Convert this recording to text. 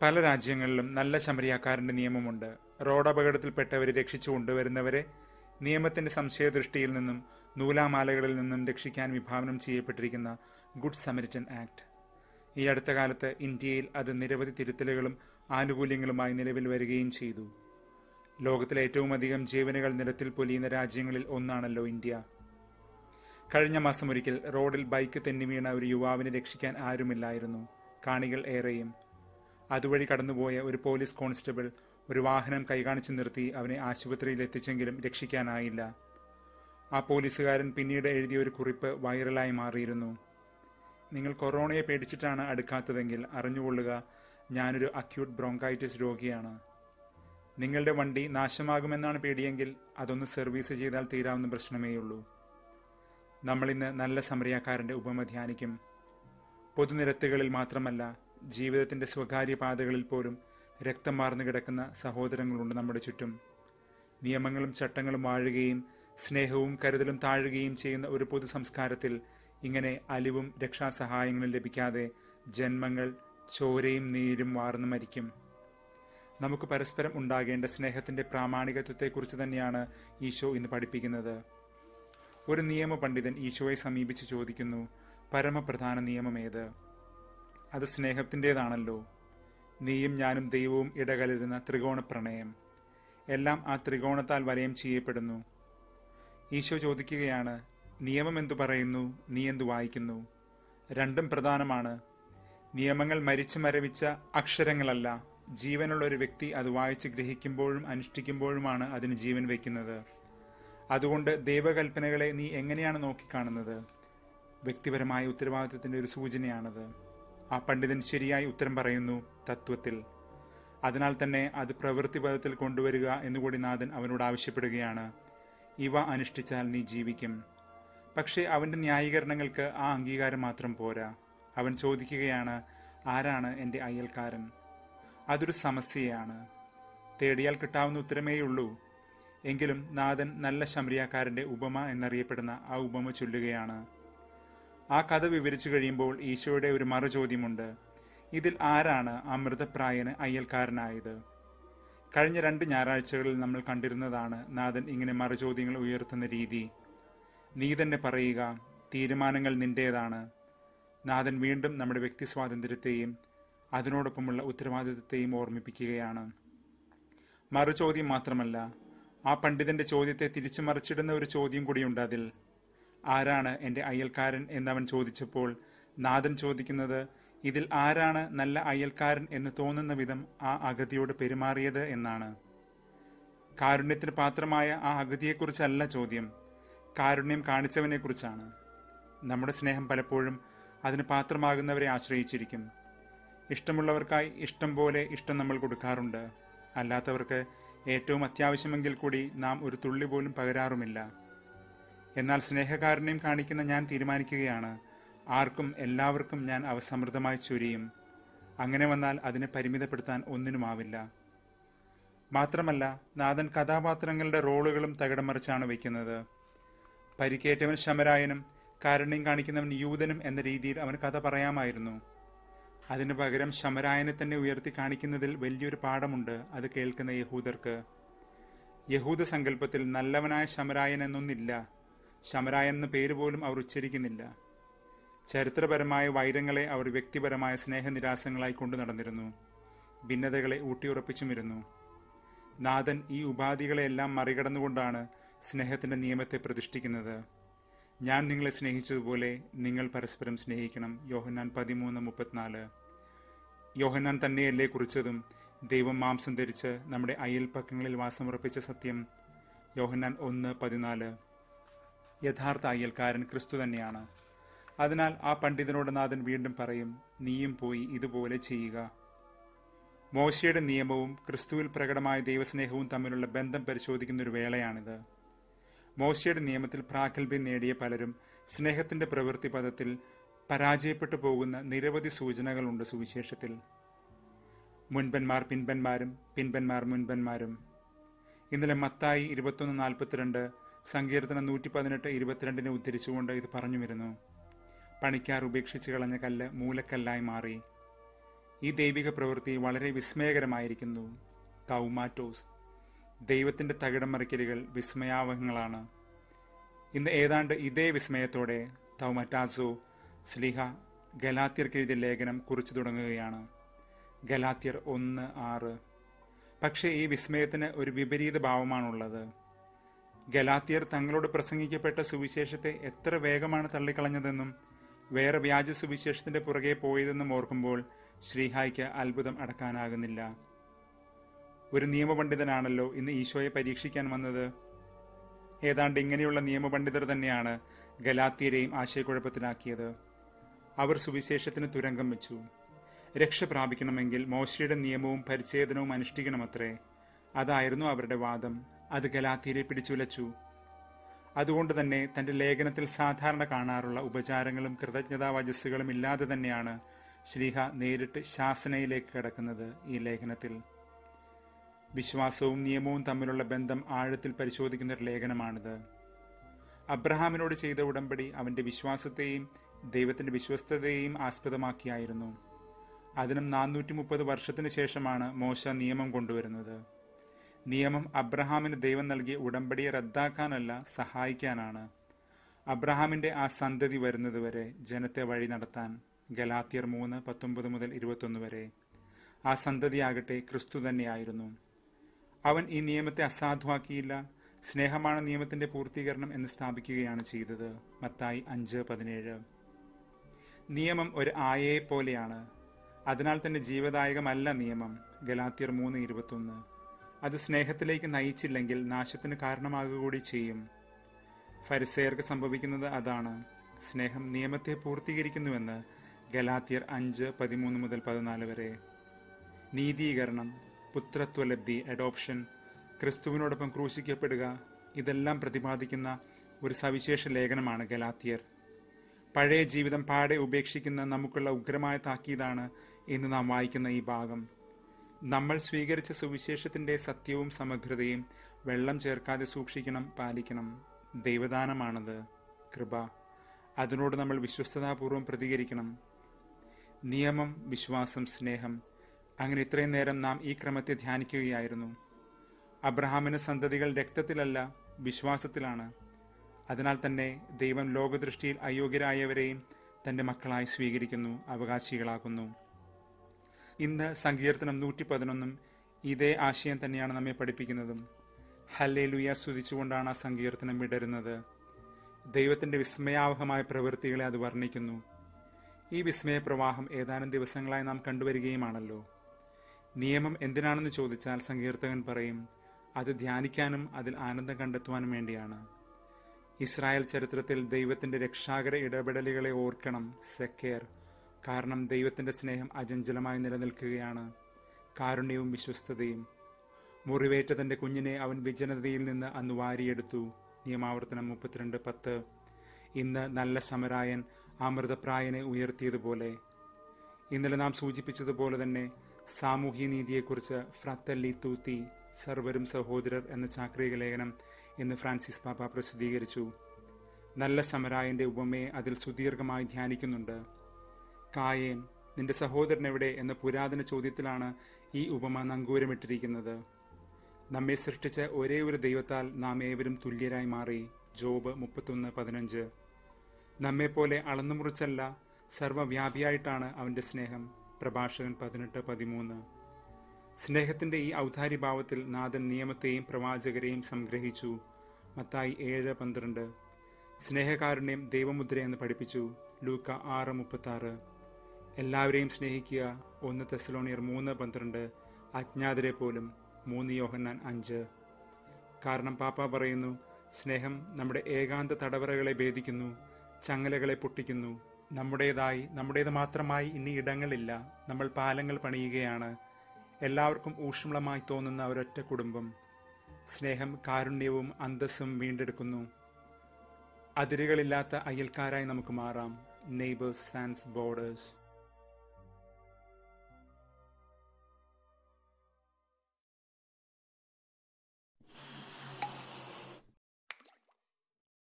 പല രാജ്യങ്ങളിലും നല്ല ശമരിയാക്കാരന്റെ നിയമമുണ്ട് റോഡ് അപകടത്തിൽപ്പെട്ടവരെ രക്ഷിച്ചു കൊണ്ടുവരുന്നവരെ നിയമത്തിന്റെ സംശയദൃഷ്ടിയിൽ നിന്നും നൂലാമാലകളിൽ നിന്നും രക്ഷിക്കാൻ വിഭാവനം ചെയ്യപ്പെട്ടിരിക്കുന്ന ഗുഡ് സമരിറ്റൻ ആക്ട് ഈ അടുത്ത കാലത്ത് ഇന്ത്യയിൽ അത് നിരവധി തിരുത്തലുകളും ആനുകൂല്യങ്ങളുമായി നിലവിൽ വരികയും ചെയ്തു ലോകത്തിലെ ഏറ്റവും അധികം ജീവനുകൾ നിരത്തിൽ പൊലിയുന്ന രാജ്യങ്ങളിൽ ഒന്നാണല്ലോ ഇന്ത്യ കഴിഞ്ഞ മാസം ഒരിക്കൽ റോഡിൽ ബൈക്ക് തെന്നി വീണ ഒരു യുവാവിനെ രക്ഷിക്കാൻ ആരുമില്ലായിരുന്നു കാണികൾ ഏറെയും അതുവഴി കടന്നുപോയ ഒരു പോലീസ് കോൺസ്റ്റബിൾ ഒരു വാഹനം കൈകാണിച്ചു നിർത്തി അവനെ ആശുപത്രിയിൽ എത്തിച്ചെങ്കിലും രക്ഷിക്കാനായില്ല ആ പോലീസുകാരൻ പിന്നീട് എഴുതിയ ഒരു കുറിപ്പ് വൈറലായി മാറിയിരുന്നു നിങ്ങൾ കൊറോണയെ പേടിച്ചിട്ടാണ് അടുക്കാത്തതെങ്കിൽ അറിഞ്ഞുകൊള്ളുക ഞാനൊരു അക്യൂട്ട് ബ്രോങ്കൈറ്റിസ് രോഗിയാണ് നിങ്ങളുടെ വണ്ടി നാശമാകുമെന്നാണ് പേടിയെങ്കിൽ അതൊന്ന് സർവീസ് ചെയ്താൽ തീരാവുന്ന പ്രശ്നമേയുള്ളൂ നമ്മളിന്ന് നല്ല സമരയാക്കാരന്റെ ഉപമ ധ്യാനിക്കും പൊതുനിരത്തുകളിൽ മാത്രമല്ല ജീവിതത്തിന്റെ സ്വകാര്യ പാതകളിൽ പോലും രക്തം മാർന്നു കിടക്കുന്ന സഹോദരങ്ങളുണ്ട് നമ്മുടെ ചുറ്റും നിയമങ്ങളും ചട്ടങ്ങളും വാഴുകയും സ്നേഹവും കരുതലും താഴുകയും ചെയ്യുന്ന ഒരു പൊതു സംസ്കാരത്തിൽ ഇങ്ങനെ അലിവും രക്ഷാസഹായങ്ങളും ലഭിക്കാതെ ജന്മങ്ങൾ ചോരയും നീരും വാർന്നു മരിക്കും നമുക്ക് പരസ്പരം ഉണ്ടാകേണ്ട സ്നേഹത്തിന്റെ പ്രാമാണികത്വത്തെക്കുറിച്ച് തന്നെയാണ് ഈശോ ഇന്ന് പഠിപ്പിക്കുന്നത് ഒരു നിയമ പണ്ഡിതൻ ഈശോയെ സമീപിച്ച് ചോദിക്കുന്നു പരമപ്രധാന നിയമമേത് അത് സ്നേഹത്തിൻ്റെതാണല്ലോ നീയും ഞാനും ദൈവവും ഇടകലരുന്ന ത്രികോണ പ്രണയം എല്ലാം ആ ത്രികോണത്താൽ വലയം ചെയ്യപ്പെടുന്നു ഈശോ ചോദിക്കുകയാണ് നിയമം എന്തു പറയുന്നു നീ എന്തു വായിക്കുന്നു രണ്ടും പ്രധാനമാണ് നിയമങ്ങൾ മരിച്ചു മരവിച്ച അക്ഷരങ്ങളല്ല ജീവനുള്ള ഒരു വ്യക്തി അത് വായിച്ച് ഗ്രഹിക്കുമ്പോഴും അനുഷ്ഠിക്കുമ്പോഴുമാണ് അതിന് ജീവൻ വയ്ക്കുന്നത് അതുകൊണ്ട് ദൈവകൽപ്പനകളെ നീ എങ്ങനെയാണ് നോക്കിക്കാണുന്നത് വ്യക്തിപരമായ ഉത്തരവാദിത്വത്തിന്റെ ഒരു സൂചനയാണത് ആ പണ്ഡിതൻ ശരിയായി ഉത്തരം പറയുന്നു തത്വത്തിൽ അതിനാൽ തന്നെ അത് പ്രവൃത്തി പദത്തിൽ കൊണ്ടുവരിക എന്നുകൂടി നാഥൻ അവനോട് ആവശ്യപ്പെടുകയാണ് ഇവ അനുഷ്ഠിച്ചാൽ നീ ജീവിക്കും പക്ഷേ അവന്റെ ന്യായീകരണങ്ങൾക്ക് ആ അംഗീകാരം മാത്രം പോരാ അവൻ ചോദിക്കുകയാണ് ആരാണ് എൻ്റെ അയൽക്കാരൻ അതൊരു സമസ്യയാണ് തേടിയാൽ കിട്ടാവുന്ന ഉത്തരമേയുള്ളൂ എങ്കിലും നാഥൻ നല്ല ശമരിയാക്കാരന്റെ ഉപമ എന്നറിയപ്പെടുന്ന ആ ഉപമ ചൊല്ലുകയാണ് ആ കഥ വിവരിച്ചു കഴിയുമ്പോൾ ഈശോയുടെ ഒരു മറുചോദ്യമുണ്ട് ഇതിൽ ആരാണ് ആ മൃതപ്രായന് അയ്യൽക്കാരനായത് കഴിഞ്ഞ രണ്ട് ഞായറാഴ്ചകളിൽ നമ്മൾ കണ്ടിരുന്നതാണ് നാഥൻ ഇങ്ങനെ മറുചോദ്യങ്ങൾ ഉയർത്തുന്ന രീതി നീ തന്നെ പറയുക തീരുമാനങ്ങൾ നിന്റേതാണ് നാഥൻ വീണ്ടും നമ്മുടെ വ്യക്തി സ്വാതന്ത്ര്യത്തെയും അതിനോടൊപ്പമുള്ള ഉത്തരവാദിത്വത്തെയും ഓർമ്മിപ്പിക്കുകയാണ് മറുചോദ്യം മാത്രമല്ല ആ പണ്ഡിതന്റെ ചോദ്യത്തെ തിരിച്ചു മറിച്ചിടുന്ന ഒരു ചോദ്യം കൂടിയുണ്ട് അതിൽ ആരാണ് എൻ്റെ അയൽക്കാരൻ എന്നവൻ ചോദിച്ചപ്പോൾ നാഥൻ ചോദിക്കുന്നത് ഇതിൽ ആരാണ് നല്ല അയൽക്കാരൻ എന്ന് തോന്നുന്ന വിധം ആ അഗതിയോട് പെരുമാറിയത് എന്നാണ് കാരുണ്യത്തിന് പാത്രമായ ആ അഗതിയെക്കുറിച്ചല്ല ചോദ്യം കാരുണ്യം കാണിച്ചവനെക്കുറിച്ചാണ് നമ്മുടെ സ്നേഹം പലപ്പോഴും അതിന് പാത്രമാകുന്നവരെ ആശ്രയിച്ചിരിക്കും ഇഷ്ടമുള്ളവർക്കായി ഇഷ്ടം പോലെ ഇഷ്ടം നമ്മൾ കൊടുക്കാറുണ്ട് അല്ലാത്തവർക്ക് ഏറ്റവും അത്യാവശ്യമെങ്കിൽ കൂടി നാം ഒരു തുള്ളി പോലും പകരാറുമില്ല എന്നാൽ സ്നേഹകാരുണ്യം കാണിക്കുന്ന ഞാൻ തീരുമാനിക്കുകയാണ് ആർക്കും എല്ലാവർക്കും ഞാൻ അവസമൃദ്ധമായി ചൊരിയും അങ്ങനെ വന്നാൽ അതിനെ പരിമിതപ്പെടുത്താൻ ഒന്നിനുമാവില്ല മാത്രമല്ല നാഥൻ കഥാപാത്രങ്ങളുടെ റോളുകളും തകിടം മറിച്ചാണ് വയ്ക്കുന്നത് പരിക്കേറ്റവൻ ശമരായനും കാരുണ്യം കാണിക്കുന്നവൻ യൂതനും എന്ന രീതിയിൽ അവൻ കഥ പറയാമായിരുന്നു അതിനു പകരം ശമരായനെ തന്നെ ഉയർത്തി കാണിക്കുന്നതിൽ വലിയൊരു പാഠമുണ്ട് അത് കേൾക്കുന്ന യഹൂദർക്ക് യഹൂദ സങ്കല്പത്തിൽ നല്ലവനായ ശമരായൻ എന്നൊന്നില്ല ശമരായൻ എന്ന പേര് പോലും അവർ ഉച്ചരിക്കുന്നില്ല ചരിത്രപരമായ വൈരങ്ങളെ അവർ വ്യക്തിപരമായ സ്നേഹനിരാസങ്ങളായി കൊണ്ടു നടന്നിരുന്നു ഭിന്നതകളെ ഊട്ടിയുറപ്പിച്ചുമിരുന്നു നാഥൻ ഈ ഉപാധികളെല്ലാം മറികടന്നുകൊണ്ടാണ് സ്നേഹത്തിന്റെ നിയമത്തെ പ്രതിഷ്ഠിക്കുന്നത് ഞാൻ നിങ്ങളെ സ്നേഹിച്ചതുപോലെ നിങ്ങൾ പരസ്പരം സ്നേഹിക്കണം യോഹന്നാൻ പതിമൂന്ന് മുപ്പത്തിനാല് യോഹന്നാൻ തന്നെയല്ലേ കുറിച്ചതും ദൈവം മാംസം ധരിച്ച് നമ്മുടെ അയൽപ്പക്കങ്ങളിൽ വാസമുറപ്പിച്ച സത്യം യോഹന്നാൻ ഒന്ന് പതിനാല് യഥാർത്ഥ അയൽക്കാരൻ ക്രിസ്തു തന്നെയാണ് അതിനാൽ ആ പണ്ഡിതനോട് നാഥൻ വീണ്ടും പറയും നീയും പോയി ഇതുപോലെ ചെയ്യുക മോശയുടെ നിയമവും ക്രിസ്തുവിൽ പ്രകടമായ ദൈവസ്നേഹവും തമ്മിലുള്ള ബന്ധം പരിശോധിക്കുന്ന ഒരു വേളയാണിത് മോശയുടെ നിയമത്തിൽ പ്രാഗൽഭ്യം നേടിയ പലരും സ്നേഹത്തിന്റെ പ്രവൃത്തി പദത്തിൽ പരാജയപ്പെട്ടു പോകുന്ന നിരവധി സൂചനകളുണ്ട് സുവിശേഷത്തിൽ മുൻപന്മാർ പിൻപന്മാരും പിൻപന്മാർ മുൻപന്മാരും ഇന്നലെ മത്തായി ഇരുപത്തൊന്ന് നാൽപ്പത്തിരണ്ട് സങ്കീർത്തനം നൂറ്റി പതിനെട്ട് ഇരുപത്തിരണ്ടിനെ ഉദ്ധരിച്ചുകൊണ്ട് ഇത് പറഞ്ഞു വരുന്നു പണിക്കാർ ഉപേക്ഷിച്ച് കളഞ്ഞ കല്ല് മൂലക്കല്ലായി മാറി ഈ ദൈവിക പ്രവൃത്തി വളരെ വിസ്മയകരമായിരിക്കുന്നു തൗമാറ്റോസ് ദൈവത്തിന്റെ തകിടം മറിക്കലുകൾ വിസ്മയാവഹങ്ങളാണ് ഇന്ന് ഏതാണ്ട് ഇതേ വിസ്മയത്തോടെ തൗമറ്റാസോ സ്ലിഹ ഗലാത്യർക്ക് എഴുതിയ ലേഖനം കുറിച്ചു തുടങ്ങുകയാണ് ഗലാത്യർ ഒന്ന് ആറ് പക്ഷേ ഈ വിസ്മയത്തിന് ഒരു വിപരീത ഭാവമാണുള്ളത് ഗലാത്യർ തങ്ങളോട് പ്രസംഗിക്കപ്പെട്ട സുവിശേഷത്തെ എത്ര വേഗമാണ് തള്ളിക്കളഞ്ഞതെന്നും വേറെ വ്യാജ സുവിശേഷത്തിന്റെ പുറകെ പോയതെന്നും ഓർക്കുമ്പോൾ ശ്രീഹായ്ക്ക് അത്ഭുതം അടക്കാനാകുന്നില്ല ഒരു നിയമപണ്ഡിതനാണല്ലോ ഇന്ന് ഈശോയെ പരീക്ഷിക്കാൻ വന്നത് ഏതാണ്ട് ഇങ്ങനെയുള്ള നിയമപണ്ഡിതർ തന്നെയാണ് ഗലാത്യരെയും ആശയക്കുഴപ്പത്തിലാക്കിയത് അവർ സുവിശേഷത്തിന് തുരങ്കം വെച്ചു രക്ഷ പ്രാപിക്കണമെങ്കിൽ മോശയുടെ നിയമവും പരിച്ഛേദനവും അനുഷ്ഠിക്കണമത്രേ അതായിരുന്നു അവരുടെ വാദം അത് ഗലാത്യരെ പിടിച്ചുലച്ചു അതുകൊണ്ട് തന്നെ തന്റെ ലേഖനത്തിൽ സാധാരണ കാണാറുള്ള ഉപചാരങ്ങളും കൃതജ്ഞതാവചസ്സുകളും ഇല്ലാതെ തന്നെയാണ് ശ്രീഹ നേരിട്ട് ശാസനയിലേക്ക് കടക്കുന്നത് ഈ ലേഖനത്തിൽ വിശ്വാസവും നിയമവും തമ്മിലുള്ള ബന്ധം ആഴത്തിൽ പരിശോധിക്കുന്ന ഒരു ലേഖനമാണിത് അബ്രഹാമിനോട് ചെയ്ത ഉടമ്പടി അവന്റെ വിശ്വാസത്തെയും ദൈവത്തിന്റെ വിശ്വസ്തതയെയും ആസ്പദമാക്കിയായിരുന്നു അതിനും നാനൂറ്റി മുപ്പത് വർഷത്തിന് ശേഷമാണ് മോശ നിയമം കൊണ്ടുവരുന്നത് നിയമം അബ്രഹാമിന് ദൈവം നൽകിയ ഉടമ്പടിയെ റദ്ദാക്കാനല്ല സഹായിക്കാനാണ് അബ്രഹാമിന്റെ ആ സന്തതി വരുന്നതുവരെ ജനത്തെ വഴി നടത്താൻ ഗലാത്തിയർ മൂന്ന് പത്തൊമ്പത് മുതൽ ഇരുപത്തൊന്ന് വരെ ആ സന്തതിയാകട്ടെ ക്രിസ്തു തന്നെയായിരുന്നു അവൻ ഈ നിയമത്തെ അസാധുവാക്കിയില്ല സ്നേഹമാണ് നിയമത്തിന്റെ പൂർത്തീകരണം എന്ന് സ്ഥാപിക്കുകയാണ് ചെയ്തത് മത്തായി അഞ്ച് പതിനേഴ് നിയമം ഒരു ആയയെ പോലെയാണ് അതിനാൽ തന്നെ ജീവദായകമല്ല നിയമം ഗലാത്തിയർ മൂന്ന് ഇരുപത്തൊന്ന് അത് സ്നേഹത്തിലേക്ക് നയിച്ചില്ലെങ്കിൽ നാശത്തിന് കാരണമാകുക കൂടി ചെയ്യും ഫരിസേയർക്ക് സംഭവിക്കുന്നത് അതാണ് സ്നേഹം നിയമത്തെ പൂർത്തീകരിക്കുന്നുവെന്ന് ഗലാത്തിയർ അഞ്ച് പതിമൂന്ന് മുതൽ പതിനാല് വരെ നീതീകരണം പുത്രത്വലബ്ധി അഡോപ്ഷൻ ക്രിസ്തുവിനോടൊപ്പം ക്രൂശിക്കപ്പെടുക ഇതെല്ലാം പ്രതിപാദിക്കുന്ന ഒരു സവിശേഷ ലേഖനമാണ് ഗലാത്തിയർ പഴയ ജീവിതം പാടെ ഉപേക്ഷിക്കുന്ന നമുക്കുള്ള ഉഗ്രമായ താക്കീതാണ് ഇന്ന് നാം വായിക്കുന്ന ഈ ഭാഗം നമ്മൾ സ്വീകരിച്ച സുവിശേഷത്തിന്റെ സത്യവും സമഗ്രതയും വെള്ളം ചേർക്കാതെ സൂക്ഷിക്കണം പാലിക്കണം ദൈവദാനമാണത് കൃപ അതിനോട് നമ്മൾ വിശ്വസ്തതാപൂർവം പ്രതികരിക്കണം നിയമം വിശ്വാസം സ്നേഹം അങ്ങനെ ഇത്രയും നേരം നാം ഈ ക്രമത്തെ ധ്യാനിക്കുകയായിരുന്നു അബ്രഹാമിന് സന്തതികൾ രക്തത്തിലല്ല വിശ്വാസത്തിലാണ് അതിനാൽ തന്നെ ദൈവം ലോകദൃഷ്ടിയിൽ അയോഗ്യരായവരെയും തന്റെ മക്കളായി സ്വീകരിക്കുന്നു അവകാശികളാക്കുന്നു ഇന്ന് സങ്കീർത്തനം നൂറ്റി പതിനൊന്നും ഇതേ ആശയം തന്നെയാണ് നമ്മെ പഠിപ്പിക്കുന്നതും ഹല്ലേ ലുയ സ്തുതിച്ചുകൊണ്ടാണ് ആ സങ്കീർത്തനം വിടരുന്നത് ദൈവത്തിന്റെ വിസ്മയാവഹമായ പ്രവൃത്തികളെ അത് വർണ്ണിക്കുന്നു ഈ വിസ്മയ പ്രവാഹം ഏതാനും ദിവസങ്ങളായി നാം കണ്ടുവരികയുമാണല്ലോ നിയമം എന്തിനാണെന്ന് ചോദിച്ചാൽ സങ്കീർത്തകൻ പറയും അത് ധ്യാനിക്കാനും അതിൽ ആനന്ദം കണ്ടെത്തുവാനും വേണ്ടിയാണ് ഇസ്രായേൽ ചരിത്രത്തിൽ ദൈവത്തിന്റെ രക്ഷാകര ഇടപെടലുകളെ ഓർക്കണം സെക്കേർ കാരണം ദൈവത്തിന്റെ സ്നേഹം അചഞ്ചലമായി നിലനിൽക്കുകയാണ് കാരുണ്യവും വിശ്വസ്തതയും മുറിവേറ്റ തന്റെ കുഞ്ഞിനെ അവൻ വിജനതയിൽ നിന്ന് അന്ന് വാരിയെടുത്തു നിയമാവർത്തനം മുപ്പത്തിരണ്ട് പത്ത് ഇന്ന് നല്ല ശമരായൻ ആ മൃതപ്രായനെ ഉയർത്തിയതുപോലെ ഇന്നലെ നാം സൂചിപ്പിച്ചതുപോലെ തന്നെ സാമൂഹ്യ നീതിയെക്കുറിച്ച് ഫ്രത്തല്ലി തൂത്തി സർവരും സഹോദരർ എന്ന ചാക്രിക ലേഖനം ഇന്ന് ഫ്രാൻസിസ് പാപ്പ പ്രസിദ്ധീകരിച്ചു നല്ല സമരായന്റെ ഉപമയെ അതിൽ സുദീർഘമായി ധ്യാനിക്കുന്നുണ്ട് കായേൻ നിന്റെ സഹോദരൻ എവിടെ എന്ന പുരാതന ചോദ്യത്തിലാണ് ഈ ഉപമ നങ്കൂരമിട്ടിരിക്കുന്നത് നമ്മെ സൃഷ്ടിച്ച ഒരേ ഒരു ദൈവത്താൽ നാം ഏവരും തുല്യരായി മാറി ജോബ് മുപ്പത്തൊന്ന് പതിനഞ്ച് നമ്മെപ്പോലെ അളന്നുമുറിച്ചല്ല സർവവ്യാപിയായിട്ടാണ് അവന്റെ സ്നേഹം പ്രഭാഷകൻ പതിനെട്ട് പതിമൂന്ന് സ്നേഹത്തിന്റെ ഈ ഔദാര്യഭാവത്തിൽ നാഥൻ നിയമത്തെയും പ്രവാചകരെയും സംഗ്രഹിച്ചു മത്തായി ഏഴ് പന്ത്രണ്ട് സ്നേഹകാരുണ്യം ദൈവമുദ്രയെന്ന് പഠിപ്പിച്ചു ലൂക്ക ആറ് മുപ്പത്തി ആറ് എല്ലാവരെയും സ്നേഹിക്കുക ഒന്ന് തെസലോണിയർ മൂന്ന് പന്ത്രണ്ട് അജ്ഞാതരെ പോലും മൂന്ന് യോഹന്നാൻ അഞ്ച് കാരണം പാപ്പ പറയുന്നു സ്നേഹം നമ്മുടെ ഏകാന്ത തടവറകളെ ഭേദിക്കുന്നു ചങ്ങലകളെ പൊട്ടിക്കുന്നു നമ്മുടേതായി നമ്മുടേത് മാത്രമായി ഇനി ഇടങ്ങളില്ല നമ്മൾ പാലങ്ങൾ പണിയുകയാണ് എല്ലാവർക്കും ഊഷ്മളമായി തോന്നുന്ന ഒരൊറ്റ കുടുംബം സ്നേഹം കാരുണ്യവും അന്തസ്സും വീണ്ടെടുക്കുന്നു അതിരുകളില്ലാത്ത അയൽക്കാരായി നമുക്ക് മാറാം നെയ്ബേഴ്സ് സാൻസ് ബോർഡേഴ്സ്